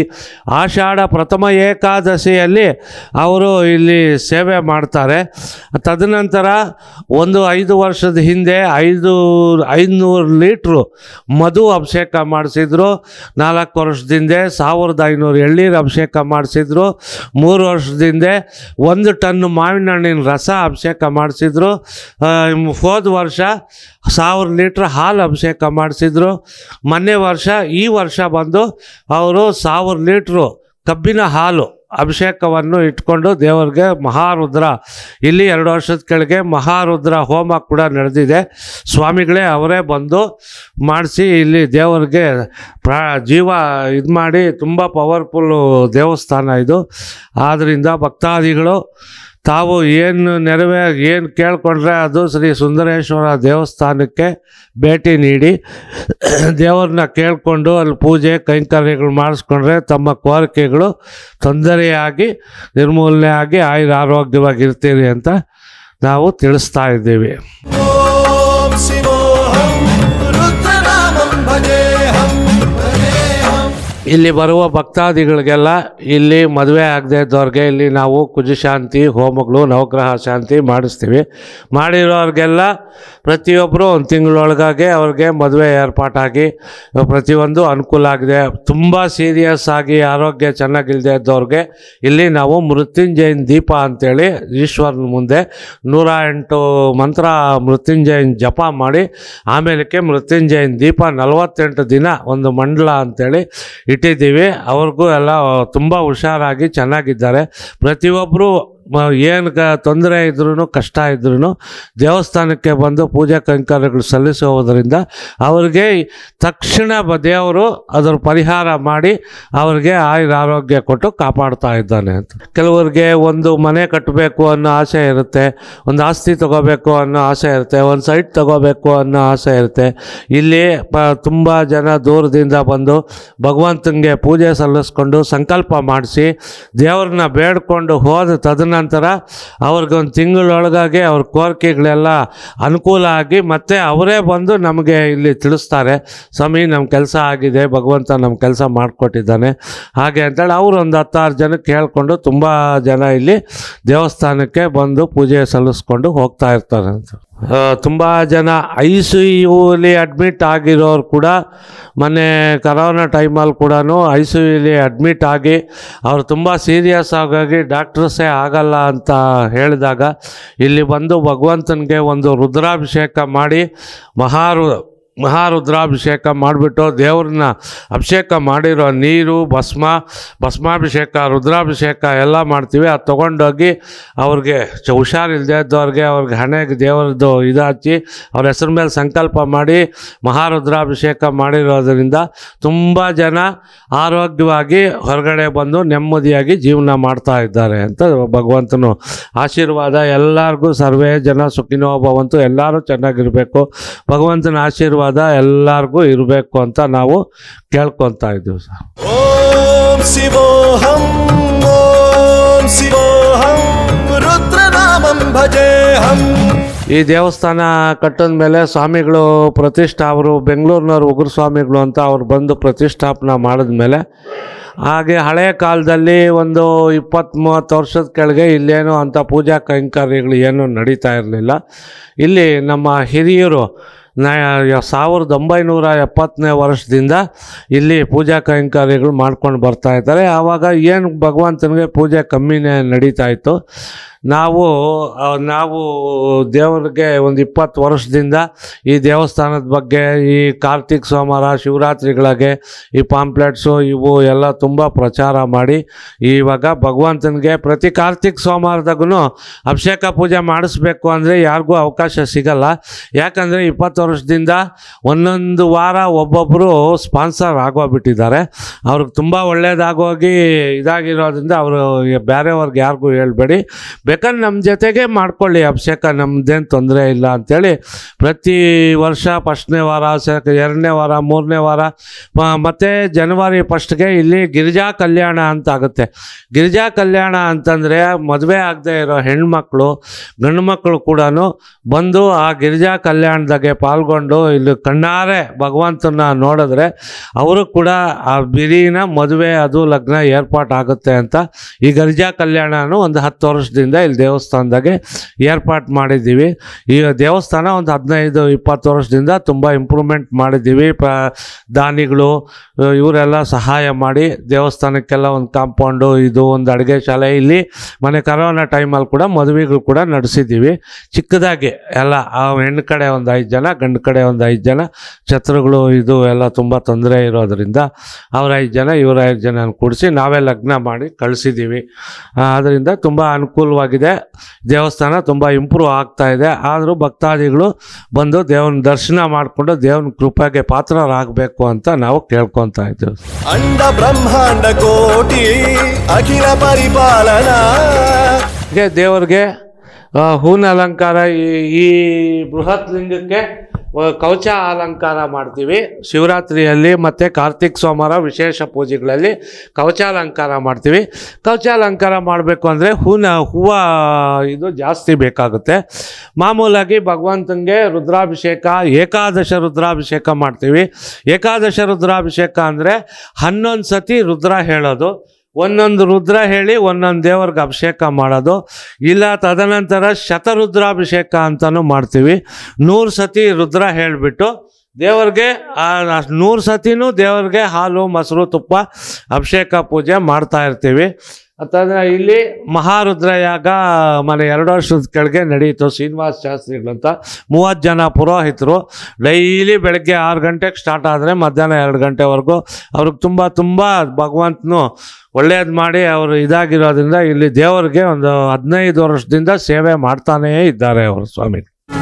Speaker 3: ಆಷಾಢ ಪ್ರಥಮ ಏಕಾದಶಿಯಲ್ಲಿ ಅವರು ಇಲ್ಲಿ ಸೇವೆ ಮಾಡ್ತಾರೆ ತದನಂತರ ಒಂದು ಐದು ವರ್ಷದ ಹಿಂದೆ ಐದು ಐನೂರು ಲೀಟ್ರು ಮಧು ಅಭಿಷೇಕ ಮಾಡಿಸಿದ್ರು ನಾಲ್ಕು ವರ್ಷದಿಂದ ಸಾವಿರದ ಐನೂರು ಎಳ್ಳೀರು ಅಭಿಷೇಕ ಮಾಡಿಸಿದ್ರು ಮೂರು ವರ್ಷದಿಂದ ಒಂದು ಟನ್ ಮಾವಿನ ಹಣ್ಣಿನ ರಸ ಅಭಿಷೇಕ ಮಾಡಿಸಿದ್ರು ಹೋದ ವರ್ಷ ಸಾವಿರ ಲೀಟ್ರ್ ಹಾಲು ಅಭಿಷೇಕ ಮಾಡಿಸಿದ್ರು ಮೊನ್ನೆ ವರ್ಷ ಈ ವರ್ಷ ಬಂದು ಅವರು ಸಾವಿರ ಲೀಟ್ರು ಕಬ್ಬಿನ ಹಾಲು ಅಭಿಷೇಕವನ್ನು ಇಟ್ಕೊಂಡು ದೇವರಿಗೆ ಮಹಾರುದ್ರ ಇಲ್ಲಿ ಎರಡು ವರ್ಷದ ಕೆಳಗೆ ಮಹಾರುದ್ರ ಹೋಮ ಕೂಡ ನಡೆದಿದೆ ಸ್ವಾಮಿಗಳೇ ಅವರೇ ಬಂದು ಮಾಡಿಸಿ ಇಲ್ಲಿ ದೇವರಿಗೆ ಪ್ರಾ ಜೀವ ಇದು ಮಾಡಿ ತುಂಬ ಪವರ್ಫುಲ್ಲು ದೇವಸ್ಥಾನ ಇದು ಆದ್ದರಿಂದ ಭಕ್ತಾದಿಗಳು ತಾವು ಏನು ನೆರವೇ ಏನು ಕೇಳ್ಕೊಂಡ್ರೆ ಅದು ಶ್ರೀ ಸುಂದರೇಶ್ವರ ದೇವಸ್ಥಾನಕ್ಕೆ ಭೇಟಿ ನೀಡಿ ದೇವ್ರನ್ನ ಕೇಳಿಕೊಂಡು ಅಲ್ಲಿ ಪೂಜೆ ಕೈಂಕರ್ಯಗಳು ಮಾಡಿಸ್ಕೊಂಡ್ರೆ ತಮ್ಮ ಕೋರಿಕೆಗಳು ತೊಂದರೆಯಾಗಿ ನಿರ್ಮೂಲನೆ ಆಗಿ ಆಯುರ ಆರೋಗ್ಯವಾಗಿರ್ತೀರಿ ಅಂತ ನಾವು ತಿಳಿಸ್ತಾ ಇದ್ದೀವಿ
Speaker 2: ॐ शिवोऽहं रुद्रनामं भजेऽहं भजेऽहं
Speaker 3: ಇಲ್ಲಿ ಬರುವ ಭಕ್ತಾದಿಗಳಿಗೆಲ್ಲ ಇಲ್ಲಿ ಮದುವೆ ಆಗದೆ ಇದ್ದವ್ರಿಗೆ ಇಲ್ಲಿ ನಾವು ಕುಜಶಾಂತಿ ಹೋಮಗಳು ನವಗ್ರಹ ಶಾಂತಿ ಮಾಡಿಸ್ತೀವಿ ಮಾಡಿರೋರಿಗೆಲ್ಲ ಪ್ರತಿಯೊಬ್ಬರು ಒಂದು ತಿಂಗಳೊಳಗಾಗಿ ಅವ್ರಿಗೆ ಮದುವೆ ಏರ್ಪಾಟಾಗಿ ಪ್ರತಿಯೊಂದು ಅನುಕೂಲ ಆಗಿದೆ ತುಂಬ ಸೀರಿಯಸ್ ಆಗಿ ಆರೋಗ್ಯ ಚೆನ್ನಾಗಿಲ್ಲದೆ ಇದ್ದವ್ರಿಗೆ ಇಲ್ಲಿ ನಾವು ಮೃತ್ಯುಂಜಯನ್ ದೀಪ ಅಂತೇಳಿ ಈಶ್ವರನ ಮುಂದೆ ನೂರ ಎಂಟು ಮಂತ್ರ ಮೃತ್ಯುಂಜಯನ್ ಜಪ ಮಾಡಿ ಆಮೇಲಕ್ಕೆ ಮೃತ್ಯುಂಜಯನ್ ದೀಪ ನಲವತ್ತೆಂಟು ದಿನ ಒಂದು ಮಂಡಲ ಅಂತೇಳಿ ಇಟ್ಟಿದ್ದೀವಿ ಅವ್ರಿಗೂ ಎಲ್ಲ ತುಂಬ ಹುಷಾರಾಗಿ ಚೆನ್ನಾಗಿದ್ದಾರೆ ಪ್ರತಿಯೊಬ್ಬರು ಏನು ಕ ತೊಂದರೆ ಇದ್ರೂ ಕಷ್ಟ ಇದ್ರೂ ದೇವಸ್ಥಾನಕ್ಕೆ ಬಂದು ಪೂಜಾ ಕೈಂಕರ್ಯಗಳು ಸಲ್ಲಿಸುವುದರಿಂದ ಅವ್ರಿಗೆ ತಕ್ಷಣ ಬ ದೇವರು ಅದರ ಪರಿಹಾರ ಮಾಡಿ ಅವ್ರಿಗೆ ಆಯುರ ಆರೋಗ್ಯ ಕೊಟ್ಟು ಕಾಪಾಡ್ತಾ ಇದ್ದಾನೆ ಅಂತ ಕೆಲವರಿಗೆ ಒಂದು ಮನೆ ಕಟ್ಟಬೇಕು ಅನ್ನೋ ಆಸೆ ಇರುತ್ತೆ ಒಂದು ಆಸ್ತಿ ತಗೋಬೇಕು ಅನ್ನೋ ಆಸೆ ಇರುತ್ತೆ ಒಂದು ಸೈಟ್ ತಗೋಬೇಕು ಅನ್ನೋ ಆಸೆ ಇರುತ್ತೆ ಇಲ್ಲಿ ಪ ತುಂಬ ಜನ ದೂರದಿಂದ ಬಂದು ಭಗವಂತನಿಗೆ ಪೂಜೆ ಸಲ್ಲಿಸ್ಕೊಂಡು ಸಂಕಲ್ಪ ಮಾಡಿಸಿ ದೇವ್ರನ್ನ ಬೇಡ್ಕೊಂಡು ಹೋದ ತದನಂತರ ಅವ್ರಿಗೆ ಒಂದು ತಿಂಗಳೊಳಗಾಗಿ ಅವ್ರ ಕೋರಿಕೆಗಳೆಲ್ಲ ಅನುಕೂಲ ಆಗಿ ಮತ್ತೆ ಅವರೇ ಬಂದು ನಮಗೆ ಇಲ್ಲಿ ತಿಳಿಸ್ತಾರೆ ಸ್ವಾಮಿ ನಮ್ಮ ಕೆಲಸ ಆಗಿದೆ ಭಗವಂತ ನಮ್ಮ ಕೆಲಸ ಮಾಡಿಕೊಟ್ಟಿದ್ದಾನೆ ಹಾಗೆ ಅಂತೇಳಿ ಅವರು ಒಂದು ಹತ್ತಾರು ಜನಕ್ಕೆ ಹೇಳ್ಕೊಂಡು ತುಂಬ ಜನ ಇಲ್ಲಿ ದೇವಸ್ಥಾನಕ್ಕೆ ಬಂದು ಪೂಜೆ ಸಲ್ಲಿಸ್ಕೊಂಡು ಹೋಗ್ತಾ ಇರ್ತಾರೆ ಅಂತ ತುಂಬ ಜನ ಐ ಸಿ ಯುಲಿ ಅಡ್ಮಿಟ್ ಆಗಿರೋರು ಕೂಡ ಮೊನ್ನೆ ಕರೋನಾ ಟೈಮಲ್ಲಿ ಕೂಡ ಐ ಸಿ ಯುಲಿ ಅಡ್ಮಿಟ್ ಆಗಿ ಅವ್ರು ತುಂಬ ಸೀರಿಯಸ್ ಆಗಾಗಿ ಡಾಕ್ಟ್ರಸ್ಸೇ ಆಗಲ್ಲ ಅಂತ ಹೇಳಿದಾಗ ಇಲ್ಲಿ ಬಂದು ಭಗವಂತನಿಗೆ ಒಂದು ರುದ್ರಾಭಿಷೇಕ ಮಾಡಿ ಮಹಾರು ಮಹಾರುದ್ರಾಭಿಷೇಕ ಮಾಡಿಬಿಟ್ಟು ದೇವ್ರನ್ನ ಅಭಿಷೇಕ ಮಾಡಿರೋ ನೀರು ಭಸ್ಮ ಭಸ್ಮಾಭಿಷೇಕ ರುದ್ರಾಭಿಷೇಕ ಎಲ್ಲ ಮಾಡ್ತೀವಿ ಅದು ತೊಗೊಂಡೋಗಿ ಅವ್ರಿಗೆ ಚ ಹುಷಾರಿಲ್ಲದೆ ಇದ್ದವ್ರಿಗೆ ಅವ್ರಿಗೆ ಹಣೆಗೆ ದೇವರದ್ದು ಇದು ಹಚ್ಚಿ ಅವ್ರ ಹೆಸ್ರ ಮೇಲೆ ಸಂಕಲ್ಪ ಮಾಡಿ ಮಹಾರುದ್ರಾಭಿಷೇಕ ಮಾಡಿರೋದ್ರಿಂದ ತುಂಬ ಜನ ಆರೋಗ್ಯವಾಗಿ ಹೊರಗಡೆ ಬಂದು ನೆಮ್ಮದಿಯಾಗಿ ಜೀವನ ಮಾಡ್ತಾ ಇದ್ದಾರೆ ಅಂತ ಭಗವಂತನು ಆಶೀರ್ವಾದ ಎಲ್ಲರಿಗೂ ಸರ್ವೇ ಜನ ಸುಖಿನೋ ಭವಂತು ಎಲ್ಲರೂ ಚೆನ್ನಾಗಿರಬೇಕು ಭಗವಂತನ ಆಶೀರ್ವಾದ ಎಲ್ಲರಿಗೂ ಇರಬೇಕು ಅಂತ ನಾವು ಕೇಳ್ಕೊತಾ ಇದ್ದೀವಿ ಸರ್
Speaker 2: ॐ शिवोऽहं ॐ शिवोऽहं रुद्रनामं भजेऽहम्
Speaker 3: ಈ ದೇವಸ್ಥಾನ ಕಟ್ಟಿದ ಮೇಲೆ ಸ್ವಾಮಿಗಳು ಪ್ರತಿಷ್ಠಾ ಅವರು ಬೆಂಗಳೂರಿನವ್ರು ಉಗುರು ಸ್ವಾಮಿಗಳು ಅಂತ ಅವ್ರು ಬಂದು ಪ್ರತಿಷ್ಠಾಪನೆ ಮಾಡಿದ್ಮೇಲೆ ಹಾಗೆ ಹಳೆಯ ಕಾಲದಲ್ಲಿ ಒಂದು ಇಪ್ಪತ್ತು ಮೂವತ್ತು ವರ್ಷದ ಕೆಳಗೆ ಇಲ್ಲೇನು ಅಂಥ ಪೂಜಾ ಕೈಂಕರ್ಯಗಳು ಏನೂ ನಡೀತಾ ಇರಲಿಲ್ಲ ಇಲ್ಲಿ ನಮ್ಮ ಹಿರಿಯರು ನ ಸಾವಿರದ ಒಂಬೈನೂರ ಎಪ್ಪತ್ತನೇ ವರ್ಷದಿಂದ ಇಲ್ಲಿ ಪೂಜಾ ಕೈಂಕರ್ಯಗಳು ಮಾಡ್ಕೊಂಡು ಬರ್ತಾ ಇದ್ದಾರೆ ಆವಾಗ ಏನು ಭಗವಂತನಿಗೆ ಪೂಜೆ ಕಮ್ಮಿನೇ ನಡೀತಾ ಇತ್ತು ನಾವು ಆ, ನಾವು ದೇವರಿಗೆ ಒಂದು ಇಪ್ಪತ್ತು ವರ್ಷದಿಂದ ಈ ದೇವಸ್ಥಾನದ ಬಗ್ಗೆ ಈ ಕಾರ್ತಿಕ್ ಸೋಮವಾರ ಶಿವರಾತ್ರಿಗಳಿಗೆ ಈ ಪಾಂಪ್ಲೆಟ್ಸು ಇವು ಎಲ್ಲ ತುಂಬ ಪ್ರಚಾರ ಮಾಡಿ ಇವಾಗ ಭಗವಂತನಿಗೆ ಪ್ರತಿ ಕಾರ್ತಿಕ್ ಸೋಮವಾರದಾಗೂ ಅಭಿಷೇಕ ಪೂಜೆ ಮಾಡಿಸ್ಬೇಕು ಅಂದರೆ ಯಾರಿಗೂ ಅವಕಾಶ ಸಿಗಲ್ಲ ಯಾಕಂದರೆ ಇಪ್ಪತ್ತು ವರ್ಷದಿಂದ ಒಂದೊಂದು ವಾರ ಒಬ್ಬೊಬ್ಬರು ಸ್ಪಾನ್ಸರ್ ಆಗೋಗ್ಬಿಟ್ಟಿದ್ದಾರೆ ಅವ್ರಿಗೆ ತುಂಬ ಒಳ್ಳೇದಾಗೋಗಿ ಇದಾಗಿರೋದ್ರಿಂದ ಅವರು ಬೇರೆಯವ್ರಿಗೆ ಯಾರಿಗೂ ಹೇಳ್ಬೇಡಿ ಬೇಕಾದ್ರೆ ನಮ್ಮ ಜೊತೆಗೆ ಮಾಡ್ಕೊಳ್ಳಿ ಅಭಿಷೇಕ ನಮ್ಮದೇನು ತೊಂದರೆ ಇಲ್ಲ ಅಂಥೇಳಿ ಪ್ರತಿ ವರ್ಷ ಫಸ್ಟ್ನೇ ವಾರ ಸೆಕ್ ಎರಡನೇ ವಾರ ಮೂರನೇ ವಾರ ಮ- ಮತ್ತು ಜನವರಿ ಫಸ್ಟ್ಗೆ ಇಲ್ಲಿ ಗಿರಿಜಾ ಕಲ್ಯಾಣ ಅಂತ ಆಗುತ್ತೆ ಗಿರಿಜಾ ಕಲ್ಯಾಣ ಅಂತಂದರೆ ಮದುವೆ ಆಗದೆ ಇರೋ ಹೆಣ್ಮಕ್ಳು ಗಂಡು ಮಕ್ಕಳು ಕೂಡ ಬಂದು ಆ ಗಿರಿಜಾ ಕಲ್ಯಾಣದಾಗೆ ಪಾಲ್ಗೊಂಡು ಇಲ್ಲಿ ಕಣ್ಣಾರೆ ಭಗವಂತನ ನೋಡಿದ್ರೆ ಅವರು ಕೂಡ ಆ ಬಿರಿನ ಮದುವೆ ಅದು ಲಗ್ನ ಏರ್ಪಾಟ್ ಆಗುತ್ತೆ ಅಂತ ಈ ಗಿರಿಜಾ ಕಲ್ಯಾಣನು ಒಂದು ಹತ್ತು ವರ್ಷದಿಂದ ಇಲ್ಲಿ ದೇವಸ್ಥಾನದಾಗೆ ಏರ್ಪಾಟ್ ಮಾಡಿದ್ದೀವಿ ಈ ದೇವಸ್ಥಾನ ಒಂದು ಹದಿನೈದು ಇಪ್ಪತ್ತು ವರ್ಷದಿಂದ ತುಂಬ ಇಂಪ್ರೂವ್ಮೆಂಟ್ ಮಾಡಿದ್ದೀವಿ ಪ ದಾನಿಗಳು ಅಹ್, ಇವರೆಲ್ಲ ಸಹಾಯ ಮಾಡಿ ದೇವಸ್ಥಾನಕ್ಕೆಲ್ಲ ಒಂದು ಕಾಂಪೌಂಡು ಇದು ಒಂದು ಅಡುಗೆ ಶಾಲೆ ಇಲ್ಲಿ ಮನೆ ಕರೋನಾ ಟೈಮಲ್ಲಿ ಕೂಡ ಮದುವೆಗಳು ಕೂಡ ನಡೆಸಿದ್ದೀವಿ ಚಿಕ್ಕದಾಗಿ ಎಲ್ಲ ಆ ಹೆಣ್ಣು ಕಡೆ ಒಂದು ಐದು ಜನ ಗಂಡು ಕಡೆ ಒಂದು ಐದು ಜನ ಛತ್ರಗಳು ಇದು ಎಲ್ಲ ತುಂಬ ತೊಂದರೆ ಇರೋದ್ರಿಂದ ಅವ್ರ ಐದು ಜನ ಇವ್ರ ಐದು ಜನ ಕೂಡಿಸಿ ನಾವೇ ಲಗ್ನ ಮಾಡಿ ಕಳಿಸಿದ್ದೀವಿ ಆದ್ದರಿಂದ ತುಂಬ ಅನುಕೂಲವಾಗಿದೆ ದೇವಸ್ಥಾನ ತುಂಬ ಇಂಪ್ರೂವ್ ಆಗ್ತಾ ಇದೆ ಆದರೂ ಭಕ್ತಾದಿಗಳು ಬಂದು ದೇವನ ದರ್ಶನ ಮಾಡಿಕೊಂಡು ದೇವನ ಕೃಪೆಗೆ ಪಾತ್ರರಾಗಬೇಕು ಅಂತ ನಾವು ಕೇಳ್ಕೊತಾ ಇದ್ದೀವಿ
Speaker 2: ಅಂಡ ಬ್ರಹ್ಮಾಂಡ ಕೋಟಿ ಅಖಿಲ ಪರಿಪಾಲನಾ
Speaker 3: ಹೀಗೆ ದೇವರಿಗೆ ಆ, ಹೂವಿನ ಅಲಂಕಾರ ಈ ಈ ಬೃಹತ್ ಲಿಂಗಕ್ಕೆ ಆ, ಕವಚ ಅಲಂಕಾರ ಮಾಡ್ತೀವಿ ಶಿವರಾತ್ರಿಯಲ್ಲಿ ಮತ್ತು ಕಾರ್ತಿಕ್ ಸೋಮವಾರ ವಿಶೇಷ ಪೂಜೆಗಳಲ್ಲಿ ಕವಚಾಲಂಕಾರ ಮಾಡ್ತೀವಿ ಕವಚಾಲಂಕಾರ ಮಾಡಬೇಕು ಅಂದರೆ ಹೂವಿನ ಹೂವು ಇದು ಜಾಸ್ತಿ ಬೇಕಾಗುತ್ತೆ ಮಾಮೂಲಾಗಿ ಭಗವಂತನಿಗೆ ರುದ್ರಾಭಿಷೇಕ ಏಕಾದಶ ರುದ್ರಾಭಿಷೇಕ ಮಾಡ್ತೀವಿ ಏಕಾದಶ ರುದ್ರಾಭಿಷೇಕ ಅಂದರೆ ಹನ್ನೊಂದು ಸತಿ ರುದ್ರ ಹೇಳೋದು ಒಂದೊಂದು ರುದ್ರ ಹೇಳಿ ಒಂದೊಂದು ದೇವ್ರಿಗೆ ಅಭಿಷೇಕ ಮಾಡೋದು ಇಲ್ಲ ತದನಂತರ ಶತರುದ್ರಾಭಿಷೇಕ ಅಂತಲೂ ಮಾಡ್ತೀವಿ ನೂರು ಸತಿ ರುದ್ರ ಹೇಳಿಬಿಟ್ಟು ದೇವ್ರಿಗೆ ಆ ನೂರು ಸತಿನೂ ದೇವ್ರಿಗೆ ಹಾಲು ಮೊಸರು ತುಪ್ಪ ಅಭಿಷೇಕ ಪೂಜೆ ಮಾಡ್ತಾ ಇರ್ತೀವಿ ಅಂತಂದರೆ ಇಲ್ಲಿ ಮಹಾರುದ್ರ ಯಾಗ ಮನೆ ಎರಡು ವರ್ಷದ ಕೆಳಗೆ ನಡೀತು ಶ್ರೀನಿವಾಸ ಶಾಸ್ತ್ರಿಗಳು ಅಂತ ಮೂವತ್ತು ಜನ ಪುರೋಹಿತರು ಡೈಲಿ ಬೆಳಗ್ಗೆ ಆರು ಗಂಟೆಗೆ ಸ್ಟಾರ್ಟ್ ಆದರೆ ಮಧ್ಯಾಹ್ನ ಎರಡು ಗಂಟೆವರೆಗೂ ಅವ್ರಿಗೆ ತುಂಬ ತುಂಬ ಭಗವಂತನು ಒಳ್ಳೇದು ಮಾಡಿ ಅವರು ಇದಾಗಿರೋದ್ರಿಂದ ಇಲ್ಲಿ ದೇವರಿಗೆ ಒಂದು ಹದಿನೈದು ವರ್ಷದಿಂದ ಸೇವೆ ಮಾಡ್ತಾನೇ ಇದ್ದಾರೆ ಅವರು ಸ್ವಾಮಿ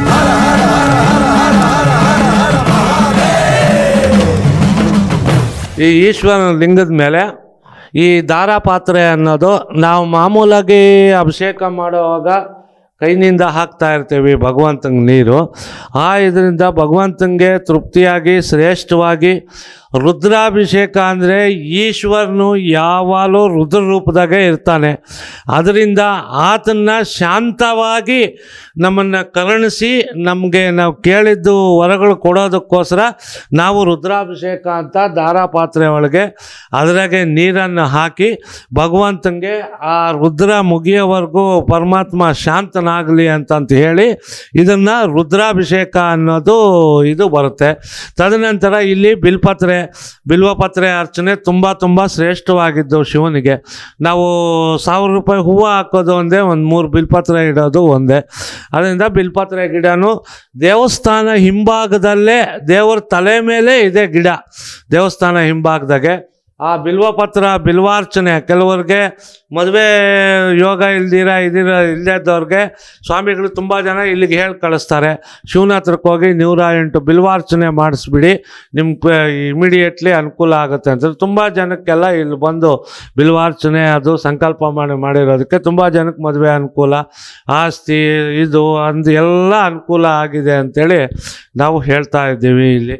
Speaker 3: ಈ ಈಶ್ವರನ ಲಿಂಗದ ಮೇಲೆ ಈ ದಾರ ಪಾತ್ರೆ ಅನ್ನೋದು ನಾವು ಮಾಮೂಲಾಗಿ ಅಭಿಷೇಕ ಮಾಡುವಾಗ ಕೈನಿಂದ ಹಾಕ್ತಾ ಇರ್ತೀವಿ ಭಗವಂತಂಗೆ ನೀರು ಆ ಇದರಿಂದ ಭಗವಂತನಿಗೆ ತೃಪ್ತಿಯಾಗಿ ಶ್ರೇಷ್ಠವಾಗಿ ರುದ್ರಾಭಿಷೇಕ ಅಂದರೆ ಈಶ್ವರನು ಯಾವಾಗಲೂ ರುದ್ರ ರೂಪದಾಗೆ ಇರ್ತಾನೆ ಅದರಿಂದ ಆತನ್ನ ಶಾಂತವಾಗಿ ನಮ್ಮನ್ನು ಕರುಣಿಸಿ ನಮಗೆ ನಾವು ಕೇಳಿದ್ದು ವರಗಳು ಕೊಡೋದಕ್ಕೋಸ್ಕರ ನಾವು ರುದ್ರಾಭಿಷೇಕ ಅಂತ ದಾರ ಪಾತ್ರೆ ಒಳಗೆ ಅದರಾಗೆ ನೀರನ್ನು ಹಾಕಿ ಭಗವಂತನಿಗೆ ಆ ರುದ್ರ ಮುಗಿಯೋವರೆಗೂ ಪರಮಾತ್ಮ ಶಾಂತನ ಆಗಲಿ ಅಂತಂತ ಹೇಳಿ ಇದನ್ನು ರುದ್ರಾಭಿಷೇಕ ಅನ್ನೋದು ಇದು ಬರುತ್ತೆ ತದನಂತರ ಇಲ್ಲಿ ಬಿಲ್ಪತ್ರೆ ಬಿಲ್ವಪತ್ರೆ ಅರ್ಚನೆ ತುಂಬ ತುಂಬ ಶ್ರೇಷ್ಠವಾಗಿದ್ದು ಶಿವನಿಗೆ ನಾವು ಸಾವಿರ ರೂಪಾಯಿ ಹೂವು ಹಾಕೋದು ಒಂದೇ ಒಂದು ಮೂರು ಬಿಲ್ಪತ್ರೆ ಇಡೋದು ಒಂದೇ ಅದರಿಂದ ಬಿಲ್ಪತ್ರೆ ಗಿಡನೂ ದೇವಸ್ಥಾನ ಹಿಂಭಾಗದಲ್ಲೇ ದೇವರ ತಲೆ ಮೇಲೆ ಇದೆ ಗಿಡ ದೇವಸ್ಥಾನ ಹಿಂಭಾಗದಾಗೆ ಆ ಬಿಲ್ವಪತ್ರ ಬಿಲ್ವಾರ್ಚನೆ ಕೆಲವ್ರಿಗೆ ಮದುವೆ ಯೋಗ ಇಲ್ದಿರ ಇದಿರ ಇಲ್ಲದವ್ರಿಗೆ ಸ್ವಾಮಿಗಳು ತುಂಬ ಜನ ಇಲ್ಲಿಗೆ ಹೇಳಿ ಕಳಿಸ್ತಾರೆ ಶಿವನ ಹತ್ರಕ್ಕೆ ಹೋಗಿ ನೂರ ಎಂಟು ಬಿಲ್ವಾರ್ಚನೆ ಮಾಡಿಸ್ಬಿಡಿ ನಿಮ್ಗೆ ಇಮಿಡಿಯೇಟ್ಲಿ ಅನುಕೂಲ ಆಗುತ್ತೆ ಅಂತ ತುಂಬ ಜನಕ್ಕೆಲ್ಲ ಇಲ್ಲಿ ಬಂದು ಬಿಲ್ವಾರ್ಚನೆ ಅದು ಸಂಕಲ್ಪ ಮಾಡಿ ಮಾಡಿರೋದಕ್ಕೆ ತುಂಬ ಜನಕ್ಕೆ ಮದುವೆ ಅನುಕೂಲ ಆಸ್ತಿ ಇದು ಅಂದು ಎಲ್ಲ ಅನುಕೂಲ ಆಗಿದೆ ಅಂತೇಳಿ ನಾವು ಹೇಳ್ತಾ ಇದ್ದೀವಿ ಇಲ್ಲಿ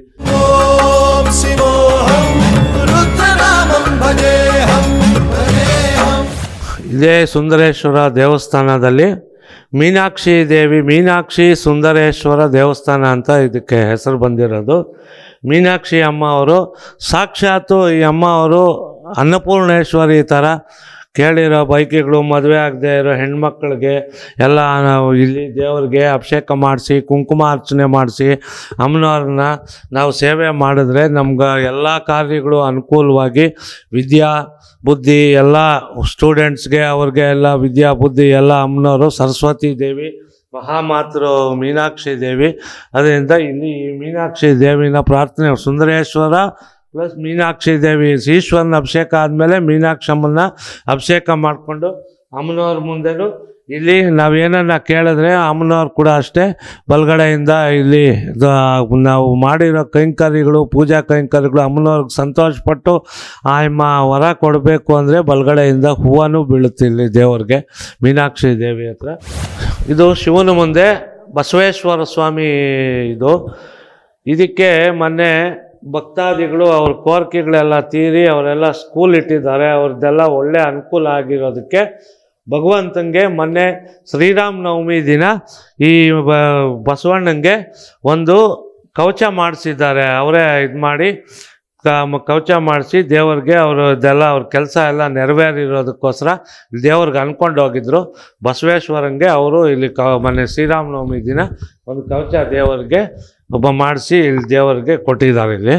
Speaker 2: ॐ शिवोऽहं रुद्रनामं भजेऽहं भजेऽहं
Speaker 3: ಇದೇ ಸುಂದರೇಶ್ವರ ದೇವಸ್ಥಾನದಲ್ಲಿ ಮೀನಾಕ್ಷಿ ದೇವಿ ಮೀನಾಕ್ಷಿ ಸುಂದರೇಶ್ವರ ದೇವಸ್ಥಾನ ಅಂತ ಇದಕ್ಕೆ ಹೆಸರು ಬಂದಿರೋದು ಮೀನಾಕ್ಷಿ ಅಮ್ಮ ಅವರು ಸಾಕ್ಷಾತ್ತು ಈ ಅಮ್ಮ ಅವರು ಅನ್ನಪೂರ್ಣೇಶ್ವರಿ ಥರ ಕೇಳಿರೋ ಬೈಕಿಗಳು ಮದುವೆ ಆಗದೆ ಇರೋ ಹೆಣ್ಮಕ್ಳಿಗೆ ಎಲ್ಲ ನಾವು ಇಲ್ಲಿ ದೇವ್ರಿಗೆ ಅಭಿಷೇಕ ಮಾಡಿಸಿ ಕುಂಕುಮ ಅರ್ಚನೆ ಮಾಡಿಸಿ ಅಮ್ಮನವ್ರನ್ನ ನಾವು ಸೇವೆ ಮಾಡಿದ್ರೆ ನಮ್ಗೆ ಎಲ್ಲ ಕಾರ್ಯಗಳು ಅನುಕೂಲವಾಗಿ ವಿದ್ಯಾ ಬುದ್ಧಿ ಎಲ್ಲ ಸ್ಟೂಡೆಂಟ್ಸ್ಗೆ ಅವ್ರಿಗೆ ಎಲ್ಲ ವಿದ್ಯಾ ಬುದ್ಧಿ ಎಲ್ಲ ಅಮ್ಮನವರು ಸರಸ್ವತಿ ದೇವಿ ಮಹಾಮಾತೃ ಮೀನಾಕ್ಷಿ ದೇವಿ ಅದರಿಂದ ಇಲ್ಲಿ ಈ ಮೀನಾಕ್ಷಿ ದೇವಿನ ಪ್ರಾರ್ಥನೆ ಸುಂದರೇಶ್ವರ ಪ್ಲಸ್ ಮೀನಾಕ್ಷಿ ದೇವಿ ಈಶ್ವರನ ಅಭಿಷೇಕ ಆದಮೇಲೆ ಮೀನಾಕ್ಷಮ್ಮನ್ನ ಅಭಿಷೇಕ ಮಾಡಿಕೊಂಡು ಅಮ್ಮನವ್ರ ಮುಂದೆನೂ ಇಲ್ಲಿ ನಾವೇನನ್ನ ಕೇಳಿದ್ರೆ ಅಮ್ಮನವ್ರು ಕೂಡ ಅಷ್ಟೇ ಬಲಗಡೆಯಿಂದ ಇಲ್ಲಿ ದ- ನಾವು ಮಾಡಿರೋ ಕೈಂಕರ್ಯಗಳು ಪೂಜಾ ಕೈಂಕರ್ಯಗಳು ಅಮ್ಮನವ್ರಿಗೆ ಸಂತೋಷಪಟ್ಟು ಆ ಅಮ್ಮ ವರ ಕೊಡಬೇಕು ಅಂದರೆ ಬಲಗಡೆಯಿಂದ ಹೂವನೂ ಬೀಳುತ್ತೆ ಇಲ್ಲಿ ದೇವ್ರಿಗೆ ಮೀನಾಕ್ಷಿ ದೇವಿ ಹತ್ರ ಇದು ಶಿವನ ಮುಂದೆ ಬಸವೇಶ್ವರ ಸ್ವಾಮಿ ಇದು ಇದಕ್ಕೆ ಮೊನ್ನೆ ಭಕ್ತಾದಿಗಳು ಅವ್ರ ಕೋರಿಕೆಗಳೆಲ್ಲ ತೀರಿ ಅವರೆಲ್ಲ ಸ್ಕೂಲ್ ಇಟ್ಟಿದ್ದಾರೆ ಅವ್ರದ್ದೆಲ್ಲ ಒಳ್ಳೆ ಅನುಕೂಲ ಆಗಿರೋದಕ್ಕೆ ಭಗವಂತಂಗೆ ಮೊನ್ನೆ ಶ್ರೀರಾಮನವಮಿ ದಿನ ಈ ಬ ಬಸವಣ್ಣಂಗೆ ಒಂದು ಕವಚ ಮಾಡಿಸಿದ್ದಾರೆ ಅವರೇ ಇದು ಮಾಡಿ ಕ- ಮ- ಕವಚ ಮಾಡಿಸಿ ದೇವ್ರಿಗೆ ಅವರು ಇದೆಲ್ಲ ಅವ್ರ ಕೆಲಸ ಎಲ್ಲ ನೆರವೇರಿರೋದಕ್ಕೋಸ್ಕರ ದೇವ್ರಿಗೆ ಅನ್ಕೊಂಡು ಹೋಗಿದ್ರು ಬಸವೇಶ್ವರಂಗೆ ಅವರು ಇಲ್ಲಿ ಕ ಮೊನ್ನೆ ಶ್ರೀರಾಮನವಮಿ ದಿನ ಒಂದು ಕವಚ ದೇವರಿಗೆ ಒಬ್ಬ ಮಾಡಿಸಿ ಇಲ್ಲಿ ದೇವರಿಗೆ ಕೊಟ್ಟಿದ್ದಾರೆ ಇಲ್ಲಿ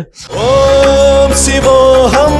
Speaker 2: ॐ शिवोऽहं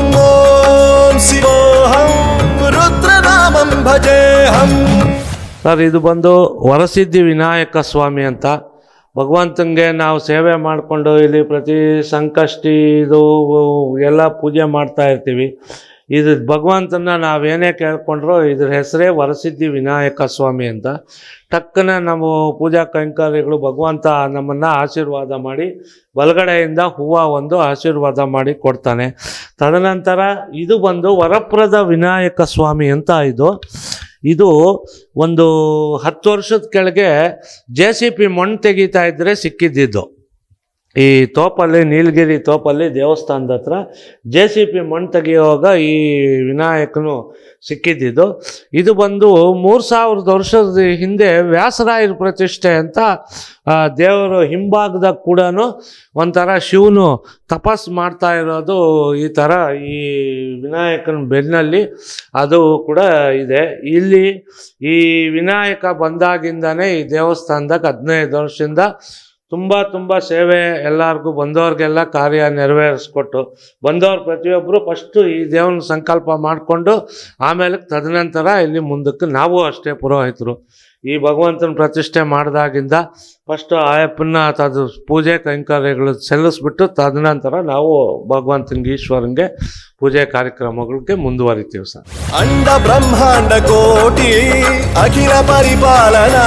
Speaker 2: ॐ शिवोऽहं रुद्रनामं भजेऽहं
Speaker 3: ಸರ್ ಇದು ಬಂದು ವರಸಿದ್ಧಿ ವಿನಾಯಕ ಸ್ವಾಮಿ ಅಂತ ಭಗವಂತಂಗೆ ನಾವು ಸೇವೆ ಮಾಡಿಕೊಂಡು ಇಲ್ಲಿ ಪ್ರತಿ ಸಂಕಷ್ಟಿ ಇದು ಎಲ್ಲ ಪೂಜೆ ಮಾಡ್ತಾ ಇರ್ತೀವಿ ಇದು ಭಗವಂತನ ನಾವೇನೇ ಕೇಳ್ಕೊಂಡ್ರು ಇದ್ರ ಹೆಸರೇ ವರಸಿದ್ಧಿ ವಿನಾಯಕ ಸ್ವಾಮಿ ಅಂತ ಟಕ್ಕನ ನಾವು ಪೂಜಾ ಕೈಂಕರ್ಯಗಳು ಭಗವಂತ ನಮ್ಮನ್ನು ಆಶೀರ್ವಾದ ಮಾಡಿ ಬಲಗಡೆಯಿಂದ ಹೂವು ಒಂದು ಆಶೀರ್ವಾದ ಮಾಡಿ ಕೊಡ್ತಾನೆ ತದನಂತರ ಇದು ಬಂದು ವರಪ್ರದ ವಿನಾಯಕ ಸ್ವಾಮಿ ಅಂತ ಇದು ಇದು ಒಂದು ಹತ್ತು ವರ್ಷದ ಕೆಳಗೆ ಜೆ ಸಿ ಪಿ ಮಣ್ಣು ತೆಗಿತಾ ಇದ್ದರೆ ಸಿಕ್ಕಿದ್ದಿದ್ದು ಈ ತೋಪಲ್ಲಿ ನೀಲಗಿರಿ ತೋಪಲ್ಲಿ ದೇವಸ್ಥಾನದ ಹತ್ರ ಜೆ ಸಿ ಪಿ ಮಣ್ಣು ತೆಗೆಯುವಾಗ ಈ ವಿನಾಯಕನು ಸಿಕ್ಕಿದ್ದಿದ್ದು ಇದು ಬಂದು ಮೂರು ಸಾವಿರದ ವರ್ಷದ ಹಿಂದೆ ವ್ಯಾಸರಾಯರ ಪ್ರತಿಷ್ಠೆ ಅಂತ ಆ, ದೇವರು ಹಿಂಭಾಗದಾಗ ಕೂಡ ಒಂಥರ ಶಿವನು ತಪಸ್ ಮಾಡ್ತಾ ಇರೋದು ಈ ಥರ ಈ ವಿನಾಯಕನ ಬೆನ್ನಲ್ಲಿ ಅದು ಕೂಡ ಇದೆ ಇಲ್ಲಿ ಈ ವಿನಾಯಕ ಬಂದಾಗಿಂದನೇ ಈ ದೇವಸ್ಥಾನದಾಗ ಹದಿನೈದು ವರ್ಷದಿಂದ ತುಂಬ ತುಂಬ ಸೇವೆ ಎಲ್ಲರಿಗೂ ಬಂದವ್ರಿಗೆಲ್ಲ ಕಾರ್ಯ ನೆರವೇರಿಸ್ಕೊಟ್ಟು ಬಂದವ್ರು ಪ್ರತಿಯೊಬ್ಬರು ಫಸ್ಟು ಈ ದೇವನ ಸಂಕಲ್ಪ ಮಾಡಿಕೊಂಡು ಆಮೇಲೆ ತದನಂತರ ಇಲ್ಲಿ ಮುಂದಕ್ಕೆ ನಾವು ಅಷ್ಟೇ ಪುರೋಹಿತರು ಈ ಭಗವಂತನ ಪ್ರತಿಷ್ಠೆ ಮಾಡಿದಾಗಿಂದ ಫಸ್ಟು ಆಯಪ್ಪನ ತದು ಪೂಜೆ ಕೈಂಕರ್ಯಗಳು ಸಲ್ಲಿಸ್ಬಿಟ್ಟು ತದನಂತರ ನಾವು ಭಗವಂತನಿಗೆ ಈಶ್ವರನಿಗೆ ಪೂಜೆ ಕಾರ್ಯಕ್ರಮಗಳಿಗೆ ಮುಂದುವರಿತೀವಿ ಸರ್
Speaker 2: ಅಂಡ ಬ್ರಹ್ಮಾಂಡ ಕೋಟಿ ಅಖಿಲ ಪರಿಪಾಲನಾ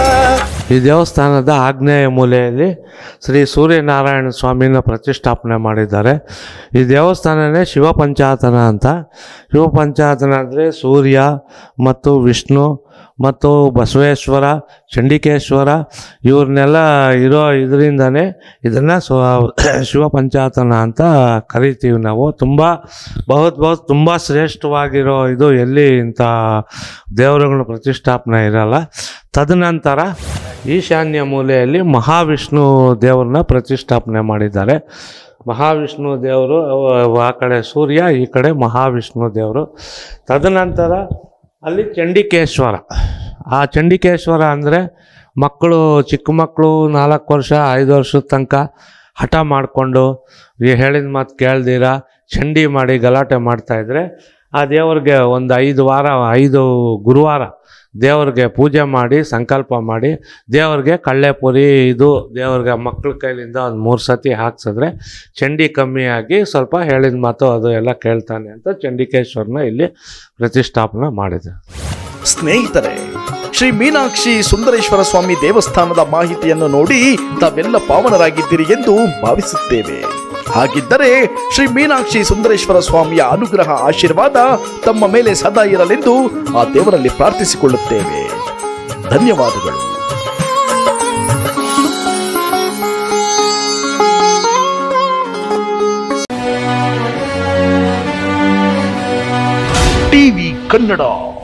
Speaker 3: ಈ ದೇವಸ್ಥಾನದ ಆಗ್ನೇಯ ಮೂಲೆಯಲ್ಲಿ ಶ್ರೀ ಸೂರ್ಯನಾರಾಯಣ ಸ್ವಾಮಿನ ಪ್ರತಿಷ್ಠಾಪನೆ ಮಾಡಿದ್ದಾರೆ ಈ ದೇವಸ್ಥಾನನೇ ಶಿವಪಂಚಾತನ ಅಂತ ಶಿವಪಂಚಾತನ ಅಂದರೆ ಸೂರ್ಯ ಮತ್ತು ವಿಷ್ಣು ಮತ್ತು ಬಸವೇಶ್ವರ ಚಂಡಿಕೇಶ್ವರ ಇವ್ರನ್ನೆಲ್ಲ ಇರೋ ಇದರಿಂದನೇ ಇದನ್ನು ಸ್ವ ಶಿವಪಂಚಾತನ ಅಂತ ಕರಿತೀವಿ ನಾವು ತುಂಬ ಬಹುತ್ ಬಹುತ್ ತುಂಬ ಶ್ರೇಷ್ಠವಾಗಿರೋ ಇದು ಎಲ್ಲಿ ಇಂಥ ದೇವರುಗಳ ಪ್ರತಿಷ್ಠಾಪನೆ ಇರಲ್ಲ ತದನಂತರ ಈಶಾನ್ಯ ಮೂಲೆಯಲ್ಲಿ ಮಹಾವಿಷ್ಣು ದೇವರನ್ನ ಪ್ರತಿಷ್ಠಾಪನೆ ಮಾಡಿದ್ದಾರೆ ಮಹಾವಿಷ್ಣು ದೇವರು ಅವ- ಆ ಕಡೆ ಸೂರ್ಯ ಈ ಕಡೆ ಮಹಾವಿಷ್ಣು ದೇವರು ತದನಂತರ ಅಲ್ಲಿ ಚಂಡಿಕೇಶ್ವರ ಆ ಚಂಡಿಕೇಶ್ವರ ಅಂದರೆ ಮಕ್ಕಳು ಚಿಕ್ಕ ಮಕ್ಕಳು ನಾಲ್ಕು ವರ್ಷ ಐದು ವರ್ಷದ ತನಕ ಹಠ ಮಾಡಿಕೊಂಡು ಹೇಳಿದ ಮಾತು ಕೇಳ್ದಿರ ಚಂಡಿ ಮಾಡಿ ಗಲಾಟೆ ಮಾಡ್ತಾಯಿದ್ರೆ ಆ ದೇವ್ರಿಗೆ ಒಂದು ಐದು ವಾರ ಐದು ಗುರುವಾರ ದೇವ್ರಿಗೆ ಪೂಜೆ ಮಾಡಿ ಸಂಕಲ್ಪ ಮಾಡಿ ದೇವ್ರಿಗೆ ಕಳ್ಳೆಪುರಿ ಇದು ದೇವ್ರಿಗೆ ಮಕ್ಳ ಕೈಲಿಂದ ಒಂದು ಮೂರು ಸತಿ ಹಾಕ್ಸಿದ್ರೆ ಚಂಡಿ ಕಮ್ಮಿಯಾಗಿ ಸ್ವಲ್ಪ ಹೇಳಿದ ಮಾತು ಅದು ಎಲ್ಲ ಕೇಳ್ತಾನೆ ಅಂತ ಚಂಡಿಕೇಶ್ವರನ ಇಲ್ಲಿ ಪ್ರತಿಷ್ಠಾಪನೆ ಮಾಡಿದೆ
Speaker 1: ಸ್ನೇಹಿತರೆ ಶ್ರೀ ಮೀನಾಕ್ಷಿ ಸುಂದರೇಶ್ವರ ಸ್ವಾಮಿ ದೇವಸ್ಥಾನದ ಮಾಹಿತಿಯನ್ನು ನೋಡಿ ತಾವೆಲ್ಲ ಪಾವನರಾಗಿದ್ದೀರಿ ಎಂದು ಭಾವಿಸುತ್ತೇವೆ ಹಾಗಿದ್ದರೆ ಶ್ರೀ ಮೀನಾಕ್ಷಿ ಸುಂದರೇಶ್ವರ ಸ್ವಾಮಿಯ ಅನುಗ್ರಹ ಆಶೀರ್ವಾದ ತಮ್ಮ ಮೇಲೆ ಸದಾ ಇರಲೆಂದು ಆ ದೇವರಲ್ಲಿ ಪ್ರಾರ್ಥಿಸಿಕೊಳ್ಳುತ್ತೇವೆ ಧನ್ಯವಾದಗಳು ಟಿವಿ ಕನ್ನಡ